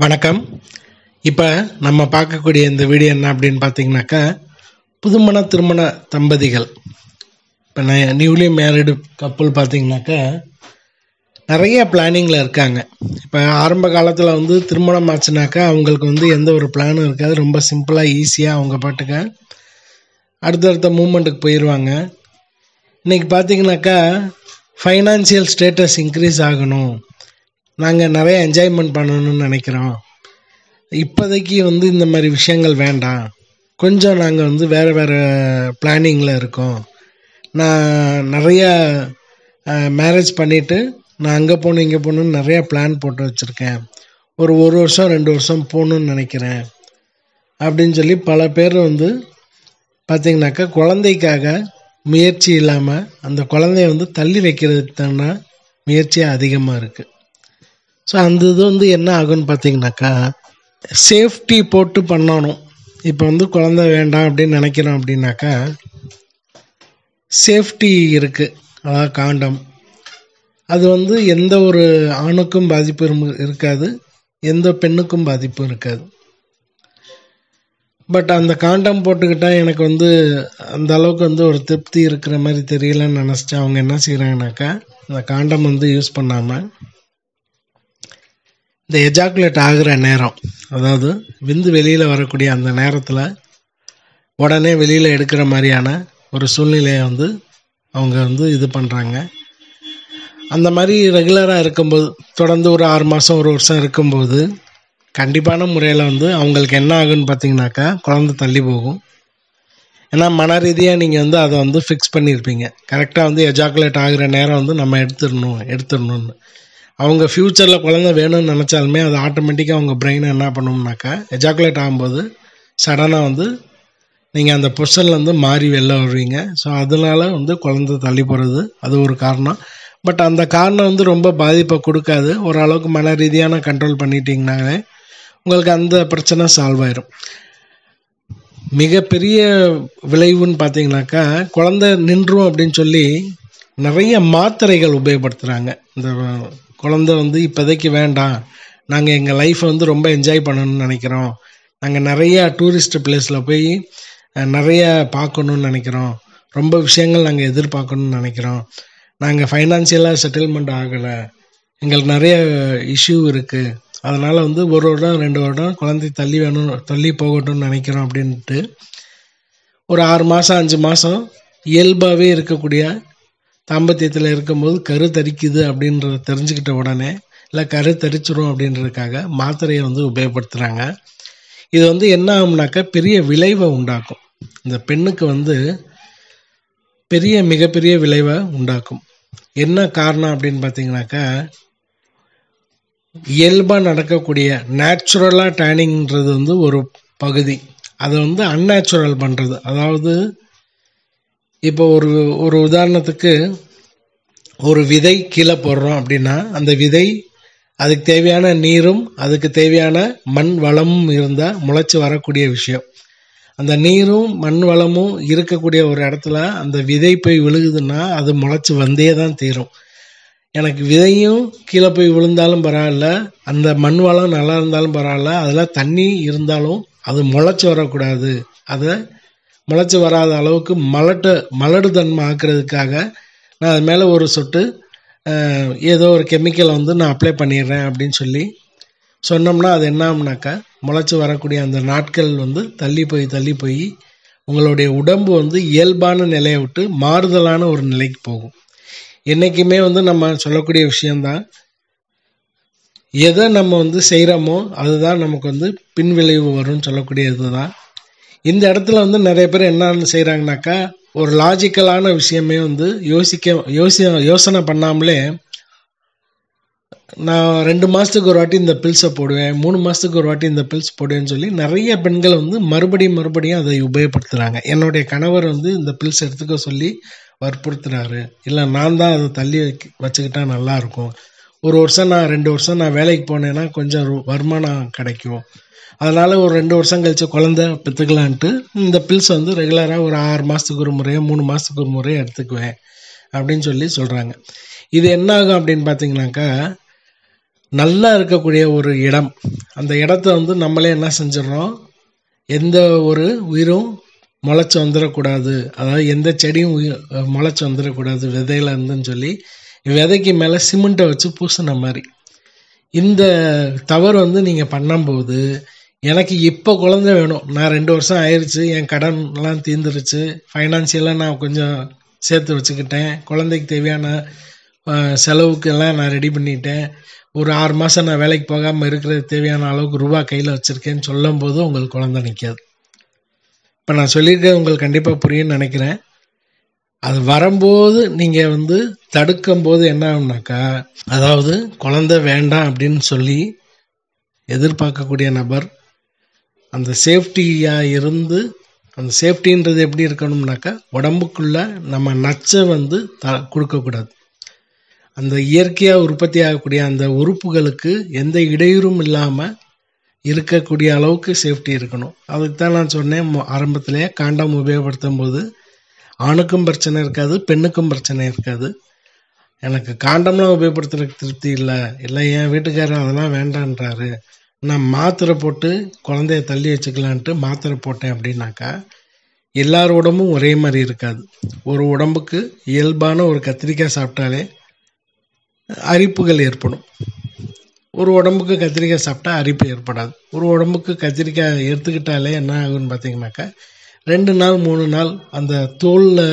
வணக்கம் இப்போ நம்ம பார்க்கக்கூடிய இந்த வீடியோ என்ன அப்படின்னு பார்த்தீங்கன்னாக்கா புதுமண திருமண தம்பதிகள் இப்போ நான் நியூலி மேரிடு கப்புள் பார்த்தீங்கன்னாக்கா நிறைய பிளானிங்கில் இருக்காங்க இப்போ ஆரம்ப காலத்தில் வந்து திருமணம் ஆச்சுனாக்கா அவங்களுக்கு வந்து எந்த ஒரு பிளானும் இருக்காது ரொம்ப சிம்பிளாக ஈஸியாக அவங்க பாட்டுக்க அடுத்தடுத்த மூமெண்ட்டுக்கு போயிடுவாங்க இன்றைக்கி பார்த்தீங்கன்னாக்கா ஃபைனான்சியல் ஸ்டேட்டஸ் இன்க்ரீஸ் ஆகணும் நாங்கள் நிறைய என்ஜாய்மெண்ட் பண்ணணும்னு நினைக்கிறோம் இப்போதைக்கு வந்து இந்த மாதிரி விஷயங்கள் வேண்டாம் கொஞ்சம் நாங்கள் வந்து வேறு வேறு பிளானிங்கில் இருக்கோம் நான் நிறைய மேரேஜ் பண்ணிவிட்டு நான் அங்கே போகணும் இங்கே போகணுன்னு நிறைய பிளான் போட்டு வச்சுருக்கேன் ஒரு ஒரு வருஷம் ரெண்டு வருஷம் போகணுன்னு நினைக்கிறேன் அப்படின்னு சொல்லி பல பேர் வந்து பார்த்திங்கனாக்கா குழந்தைக்காக முயற்சி இல்லாமல் அந்த குழந்தைய வந்து தள்ளி வைக்கிறதுக்கான முயற்சி அதிகமாக இருக்குது ஸோ அந்த இது வந்து என்ன ஆகும்னு பார்த்தீங்கன்னாக்கா சேஃப்டி போட்டு பண்ணணும் இப்போ வந்து குழந்தை வேண்டாம் அப்படின்னு நினைக்கிறோம் அப்படின்னாக்கா சேஃப்டி இருக்குது அதாவது காண்டம் அது வந்து எந்த ஒரு ஆணுக்கும் பாதிப்பு இரு- இருக்காது எந்த பெண்ணுக்கும் பாதிப்பும் இருக்காது பட் அந்த காண்டம் போட்டுக்கிட்டால் எனக்கு வந்து அந்த அளவுக்கு வந்து ஒரு திருப்தி இருக்கிற மாதிரி தெரியலன்னு நினச்சிட்டு அவங்க என்ன செய்கிறாங்கனாக்கா அந்த காண்டம் வந்து யூஸ் பண்ணாமல் இந்த எஜாக்குலேட் ஆகிற நேரம் அதாவது விந்து வெளியில் வரக்கூடிய அந்த நேரத்தில் உடனே வெளியில் எடுக்கிற மாதிரியான ஒரு சூழ்நிலையை வந்து அவங்க வந்து இது பண்ணுறாங்க அந்த மாதிரி ரெகுலராக இருக்கும்போது தொடர்ந்து ஒரு ஆறு மாதம் ஒரு வருஷம் இருக்கும்போது கண்டிப்பான முறையில் வந்து அவங்களுக்கு என்ன ஆகுன்னு பார்த்தீங்கன்னாக்கா குழந்தை தள்ளி போகும் ஏன்னா மன ரீதியாக நீங்கள் வந்து அதை வந்து ஃபிக்ஸ் பண்ணியிருப்பீங்க கரெக்டாக வந்து எஜாக்குலேட் ஆகிற நேரம் வந்து நம்ம எடுத்துடணும் எடுத்துடணும்னு அவங்க ஃப்யூச்சரில் குழந்தை வேணும்னு நினச்சாலுமே அது ஆட்டோமேட்டிக்காக அவங்க பிரெயின் என்ன பண்ணும்னாக்கா எஜாக்குலேட் ஆகும்போது சடனாக வந்து நீங்கள் அந்த பொசிஷன்லேருந்து மாறி வெளில வருவீங்க ஸோ அதனால வந்து குழந்தை தள்ளி போகிறது அது ஒரு காரணம் பட் அந்த காரணம் வந்து ரொம்ப பாதிப்பை கொடுக்காது ஓரளவுக்கு மன ரீதியான கண்ட்ரோல் பண்ணிட்டீங்கனாலே உங்களுக்கு அந்த பிரச்சனை சால்வ் ஆயிரும் மிகப்பெரிய விளைவுன்னு பார்த்தீங்கன்னாக்கா குழந்தை நின்றும் அப்படின்னு சொல்லி நிறைய மாத்திரைகள் உபயோகப்படுத்துகிறாங்க இந்த குழந்தை வந்து இப்போதைக்கு வேண்டாம் நாங்கள் எங்கள் லைஃப்பை வந்து ரொம்ப என்ஜாய் பண்ணணும்னு நினைக்கிறோம் நாங்கள் நிறைய டூரிஸ்ட் பிளேஸில் போய் அஹ், நிறைய பார்க்கணுன்னு நினைக்கிறோம் ரொம்ப விஷயங்கள் நாங்கள் எதிர்பார்க்கணும்னு நினைக்கிறோம் நாங்கள் ஃபைனான்சியலாக செட்டில்மெண்ட் ஆகலை எங்களுக்கு நிறைய இஷ்யூ இருக்குது அதனால் வந்து ஒரு வருடம் ரெண்டு வருடம் குழந்தை தள்ளி வேணும் தள்ளி போகட்டும்னு நினைக்கிறோம் அப்படின்ட்டு ஒரு ஆறு மாதம் அஞ்சு மாதம் இயல்பாகவே இருக்கக்கூடிய தாம்பத்தியத்தில் இருக்கும்போது கரு தரிக்குது அப்படின்றத தெரிஞ்சுக்கிட்ட உடனே இல்லை கரு தரிச்சிரும் அப்படின்றதுக்காக மாத்திரையை வந்து உபயோகப்படுத்துகிறாங்க இது வந்து என்ன ஆகும்னாக்கா பெரிய விளைவை உண்டாக்கும் இந்த பெண்ணுக்கு வந்து பெரிய மிகப்பெரிய விளைவை உண்டாக்கும் என்ன காரணம் அப்படின்னு பார்த்தீங்கன்னாக்கா இயல்பாக நடக்கக்கூடிய நேச்சுரலாக டேனிங்கிறது வந்து ஒரு பகுதி அதை வந்து அன்நேச்சுரல் பண்ணுறது அதாவது இப்போ ஒரு ஒரு உதாரணத்துக்கு ஒரு விதை கீழே போடுறோம் அப்படின்னா அந்த விதை அதுக்கு தேவையான நீரும் அதுக்கு தேவையான மண் வளமும் இருந்தால் முளைச்சி வரக்கூடிய விஷயம் அந்த நீரும் மண் வளமும் இருக்கக்கூடிய ஒரு இடத்துல அந்த விதை போய் விழுகுதுன்னா அது முளைச்சி வந்தே தான் தீரும் எனக்கு விதையும் கீழே போய் விழுந்தாலும் பரவாயில்ல அந்த மண் வளம் நல்லா இருந்தாலும் பரவாயில்ல அதில் தண்ணி இருந்தாலும் அது முளைச்சி வரக்கூடாது அதை முளைச்சி வராத அளவுக்கு மலட்டு மலடு தன்மை ஆக்குறதுக்காக நான் அது மேலே ஒரு சொட்டு அஹ், ஏதோ ஒரு கெமிக்கலை வந்து நான் அப்ளை பண்ணிடுறேன் அப்படின்னு சொல்லி சொன்னோம்னா அது என்ன ஆகும்னாக்கா முளைச்சி வரக்கூடிய அந்த நாட்கள் வந்து தள்ளி போய் தள்ளி போய் உங்களுடைய உடம்பு வந்து இயல்பான நிலையை விட்டு மாறுதலான ஒரு நிலைக்கு போகும் என்றைக்குமே வந்து நம்ம சொல்லக்கூடிய விஷயந்தான் எதை நம்ம வந்து செய்கிறோமோ அதுதான் நமக்கு வந்து பின்விளைவு வரும்னு சொல்லக்கூடிய இதுதான் இந்த இடத்துல வந்து நிறைய பேர் என்ன செய்கிறாங்கனாக்கா ஒரு லாஜிக்கலான விஷயமே வந்து யோசிக்க யோசி யோசனை பண்ணாமலே நான் ரெண்டு மாதத்துக்கு ஒரு வாட்டி இந்த பில்ஸை போடுவேன் மூணு மாதத்துக்கு ஒரு வாட்டி இந்த பில்ஸ் போடுவேன்னு சொல்லி நிறைய பெண்கள் வந்து மறுபடியும் மறுபடியும் அதை உபயோகப்படுத்துகிறாங்க என்னுடைய கணவர் வந்து இந்த பில்ஸ் எடுத்துக்க சொல்லி வற்புறுத்துறாரு இல்லை நான் தான் அதை தள்ளி வைக்க வச்சுக்கிட்டா நல்லா இருக்கும் ஒரு வருஷம் நான் ரெண்டு வருஷம் நான் வேலைக்கு போனேன்னா கொஞ்சம் ரு- வருமானம் கிடைக்கும் அதனால் ஒரு ரெண்டு வருஷம் கழிச்சு குழந்தை பெற்றுக்கலான்ட்டு இந்த பில்ஸ் வந்து ரெகுலராக ஒரு ஆறு மாதத்துக்கு ஒரு முறையோ மூணு மாதத்துக்கு ஒரு முறையோ எடுத்துக்குவேன் அப்படின்னு சொல்லி சொல்கிறாங்க இது என்ன ஆகும் அப்படின்னு பார்த்தீங்கன்னாக்கா நல்லா இருக்கக்கூடிய ஒரு இடம் அந்த இடத்த வந்து நம்மளே என்ன செஞ்சிடறோம் எந்த ஒரு உயிரும் முளைச்சி வந்துடக்கூடாது அதாவது எந்த செடியும் உயி- முளைச்சி வந்துடக்கூடாது விதையில இருந்துன்னு சொல்லி விதைக்கு மேலே சிமெண்ட்டை வச்சு பூசின மாதிரி இந்த தவறு வந்து நீங்கள் பண்ணும்போது எனக்கு இப்போ குழந்தை வேணும் நான் ரெண்டு வருஷம் ஆயிடுச்சு என் கடன் எல்லாம் தீர்ந்துருச்சு ஃபைனான்சியலாக நான் கொஞ்சம் சேர்த்து வச்சுக்கிட்டேன் குழந்தைக்கு தேவையான அஹ், செலவுக்கு எல்லாம் நான் ரெடி பண்ணிட்டேன் ஒரு ஆறு மாதம் நான் வேலைக்கு போகாமல் இருக்கிறது தேவையான அளவுக்கு ரூபா கையில் வச்சுருக்கேன்னு சொல்லும்போது உங்களுக்கு குழந்தை நிற்காது இப்போ நான் சொல்லியிருக்கேன் உங்களுக்கு கண்டிப்பாக புரியும்னு நினைக்கிறேன் அது வரும்போது நீங்கள் வந்து தடுக்கும் போது என்ன ஆகும்னாக்கா அதாவது குழந்தை வேண்டாம் அப்படின்னு சொல்லி எதிர்பார்க்கக்கூடிய நபர் அந்த சேஃப்டியாக இருந்து அந்த சேஃப்டின்றது எப்படி இருக்கணும்னாக்கா உடம்புக்குள்ள நம்ம நச்சை வந்து த கொடுக்கக்கூடாது அந்த இயற்கையாக உற்பத்தி ஆகக்கூடிய அந்த உறுப்புகளுக்கு எந்த இடையூறும் இல்லாமல் இருக்கக்கூடிய அளவுக்கு சேஃப்டி இருக்கணும் அதுக்கு தான் நான் சொன்னேன் மொ- ஆரம்பத்திலேயே காண்டம் உபயோகப்படுத்தும் போது ஆணுக்கும் பிரச்சனை இருக்காது பெண்ணுக்கும் பிரச்சனை இருக்காது எனக்கு காண்டம்லாம் உபயோகப்படுத்துறதுக்கு திருப்தி இல்லை இல்லை என் வீட்டுக்காரர் அதெல்லாம் வேண்டான்றாரு நான் மாத்திரை போட்டு குழந்தைய தள்ளி வச்சுக்கலான்ட்டு மாத்திரை போட்டேன் அப்படின்னாக்கா எல்லார் உடம்பும் ஒரே மாதிரி இருக்காது ஒரு உடம்புக்கு இயல்பான ஒரு கத்திரிக்காய் சாப்பிட்டாலே அரிப்புகள் ஏற்படும் ஒரு உடம்புக்கு கத்திரிக்காய் சாப்பிட்டா அரிப்பு ஏற்படாது ஒரு உடம்புக்கு கத்திரிக்காய் எடுத்துக்கிட்டாலே என்ன ஆகும்னு பார்த்தீங்கன்னாக்கா ரெண்டு நாள் மூணு நாள் அந்த தோலில்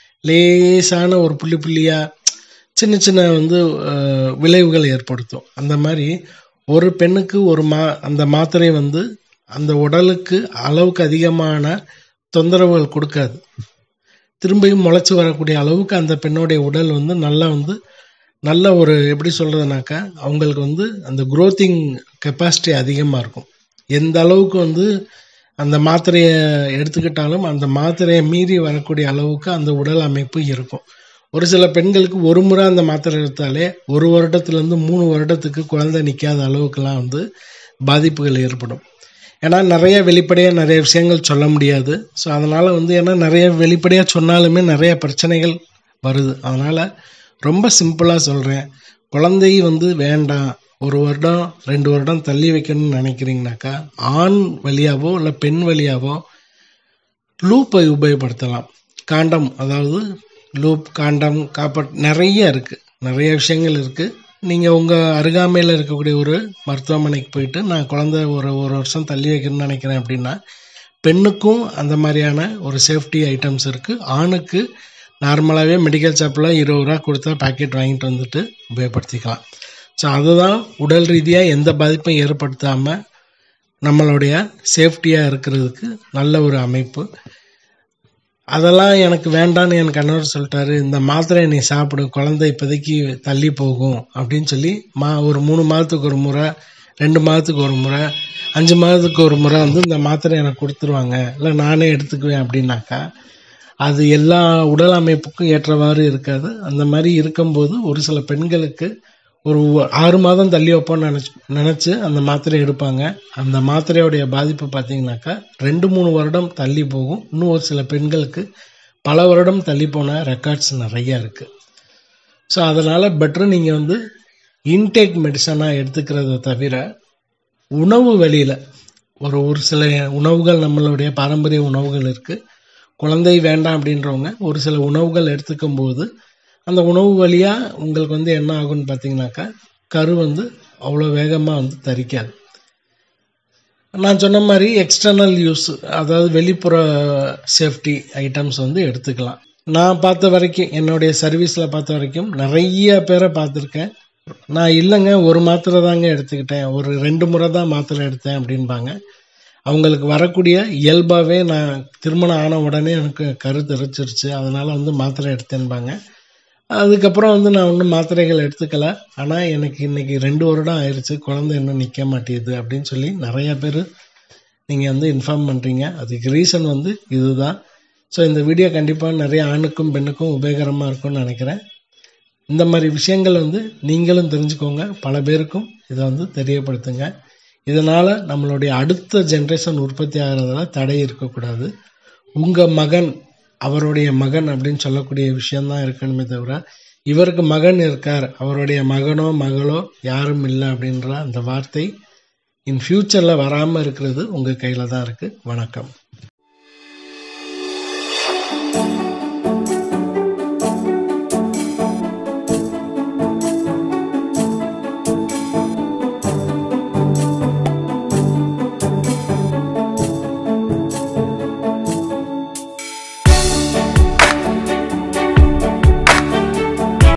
லேசான ஒரு புள்ளி புள்ளியாக சின்ன சின்ன வந்து அஹ், விளைவுகள் ஏற்படுத்தும் அந்த மாதிரி ஒரு பெண்ணுக்கு ஒரு மா அந்த மாத்திரை வந்து அந்த உடலுக்கு அளவுக்கு அதிகமான தொந்தரவுகள் கொடுக்காது திரும்பியும் முளைச்சி வரக்கூடிய அளவுக்கு அந்த பெண்ணுடைய உடல் வந்து நல்லா வந்து நல்ல ஒரு எப்படி சொல்கிறதுனாக்கா அவங்களுக்கு வந்து அந்த க்ரோத்திங் கெப்பாசிட்டி அதிகமாக இருக்கும் எந்த அளவுக்கு வந்து அந்த மாத்திரையை எடுத்துக்கிட்டாலும் அந்த மாத்திரையை மீறி வரக்கூடிய அளவுக்கு அந்த உடல் அமைப்பு இருக்கும் ஒரு சில பெண்களுக்கு ஒரு முறை அந்த மாத்திரை எடுத்தாலே ஒரு வருடத்துலேருந்து மூணு வருடத்துக்கு குழந்தை நிற்காத அளவுக்குலாம் வந்து பாதிப்புகள் ஏற்படும் ஏன்னா நிறைய வெளிப்படையாக நிறைய விஷயங்கள் சொல்ல முடியாது ஸோ அதனால் வந்து ஏன்னா நிறைய வெளிப்படையாக சொன்னாலுமே நிறைய பிரச்சனைகள் வருது அதனால் ரொம்ப சிம்பிளாக சொல்கிறேன் குழந்தை வந்து வேண்டாம் ஒரு வருடம் ரெண்டு வருடம் தள்ளி வைக்கணும்னு நினைக்கிறீங்கனாக்கா ஆண் வழியாவோ இல்லை பெண் வழியாவோ லூப்பை உபயோகப்படுத்தலாம் காண்டம் அதாவது லூப் காண்டம் காப்பட் நிறைய இருக்குது நிறைய விஷயங்கள் இருக்குது நீங்கள் உங்கள் அருகாமையில் இருக்கக்கூடிய ஒரு மருத்துவமனைக்கு போயிட்டு நான் குழந்தை ஒரு ஒரு வருஷம் தள்ளி வைக்கணும்னு நினைக்கிறேன் அப்படின்னா பெண்ணுக்கும் அந்த மாதிரியான ஒரு சேஃப்டி ஐட்டம்ஸ் இருக்குது ஆணுக்கு நார்மலாகவே மெடிக்கல் ஷாப்பில் இருபது ரூபா கொடுத்தா பாக்கெட் வாங்கிட்டு வந்துட்டு உபயோகப்படுத்திக்கலாம் ஸோ அதுதான் உடல் ரீதியாக எந்த பாதிப்பும் ஏற்படுத்தாமல் நம்மளுடைய சேஃப்டியாக இருக்கிறதுக்கு நல்ல ஒரு அமைப்பு அதெல்லாம் எனக்கு வேண்டான்னு என் கணவர் சொல்லிட்டாரு இந்த மாத்திரை நீ சாப்பிடு குழந்தை இப்போதைக்கு தள்ளி போகும் அப்படின்னு சொல்லி மா ஒரு மூணு மாதத்துக்கு ஒரு முறை ரெண்டு மாதத்துக்கு ஒரு முறை அஞ்சு மாதத்துக்கு ஒரு முறை வந்து இந்த மாத்திரை எனக்கு கொடுத்துருவாங்க இல்லை நானே எடுத்துக்குவேன் அப்படின்னாக்கா அது எல்லா உடல் அமைப்புக்கும் ஏற்றவாறு இருக்காது அந்த மாதிரி இருக்கும்போது ஒரு சில பெண்களுக்கு ஒரு ஆறு மாதம் தள்ளி வைப்போம்னு நினச்சி நினச்சி அந்த மாத்திரை எடுப்பாங்க அந்த மாத்திரையோடைய பாதிப்பு பார்த்தீங்கன்னாக்கா ரெண்டு மூணு வருடம் தள்ளி போகும் இன்னும் ஒரு சில பெண்களுக்கு பல வருடம் தள்ளி போன ரெக்கார்ட்ஸ் நிறைய இருக்குது ஸோ அதனால் பெட்ரு நீங்கள் வந்து இன்டேக் மெடிசனாக எடுத்துக்கிறத தவிர உணவு வழியில் ஒரு ஒரு சில உணவுகள் நம்மளுடைய பாரம்பரிய உணவுகள் இருக்குது குழந்தை வேண்டாம் அப்படின்றவங்க ஒரு சில உணவுகள் எடுத்துக்கும் போது அந்த உணவு வழியாக உங்களுக்கு வந்து என்ன ஆகும்னு பார்த்தீங்கன்னாக்கா கரு வந்து அவ்வளோ வேகமாக வந்து தரிக்காது நான் சொன்ன மாதிரி எக்ஸ்டர்னல் யூஸ் அதாவது வெளிப்புற சேஃப்டி ஐட்டம்ஸ் வந்து எடுத்துக்கலாம் நான் பார்த்த வரைக்கும் என்னுடைய சர்வீஸில் பார்த்த வரைக்கும் நிறைய பேரை பார்த்துருக்கேன் நான் இல்லைங்க ஒரு மாத்திரை தாங்க எடுத்துக்கிட்டேன் ஒரு ரெண்டு முறை தான் மாத்திரை எடுத்தேன் அப்படின்பாங்க அவங்களுக்கு வரக்கூடிய இயல்பாகவே நான் திருமணம் ஆன உடனே எனக்கு கரு தெரிச்சிருச்சு அதனால் வந்து மாத்திரை எடுத்தேன்பாங்க அதுக்கப்புறம் வந்து நான் ஒன்றும் மாத்திரைகள் எடுத்துக்கல ஆனால் எனக்கு இன்னைக்கு ரெண்டு வருடம் ஆயிடுச்சு குழந்தை இன்னும் நிற்க மாட்டேங்குது அப்படின்னு சொல்லி நிறைய பேர் நீங்கள் வந்து இன்ஃபார்ம் பண்ணுறீங்க அதுக்கு ரீசன் வந்து இதுதான் ஸோ இந்த வீடியோ கண்டிப்பாக நிறைய ஆணுக்கும் பெண்ணுக்கும் உபயோகரமாக இருக்கும்னு நினைக்கிறேன் இந்த மாதிரி விஷயங்கள் வந்து நீங்களும் தெரிஞ்சுக்கோங்க பல பேருக்கும் இதை வந்து தெரியப்படுத்துங்க இதனால் நம்மளுடைய அடுத்த ஜென்ரேஷன் உற்பத்தி ஆகிறதுல தடை இருக்கக்கூடாது உங்கள் மகன் அவருடைய மகன் அப்படின்னு சொல்லக்கூடிய விஷயம்தான் இருக்கணுமே தவிர இவருக்கு மகன் இருக்கார் அவருடைய மகனோ மகளோ யாரும் இல்லை அப்படின்ற அந்த வார்த்தை இன் ஃப்யூச்சரில் வராமல் இருக்கிறது உங்கள் கையில் தான் இருக்குது வணக்கம்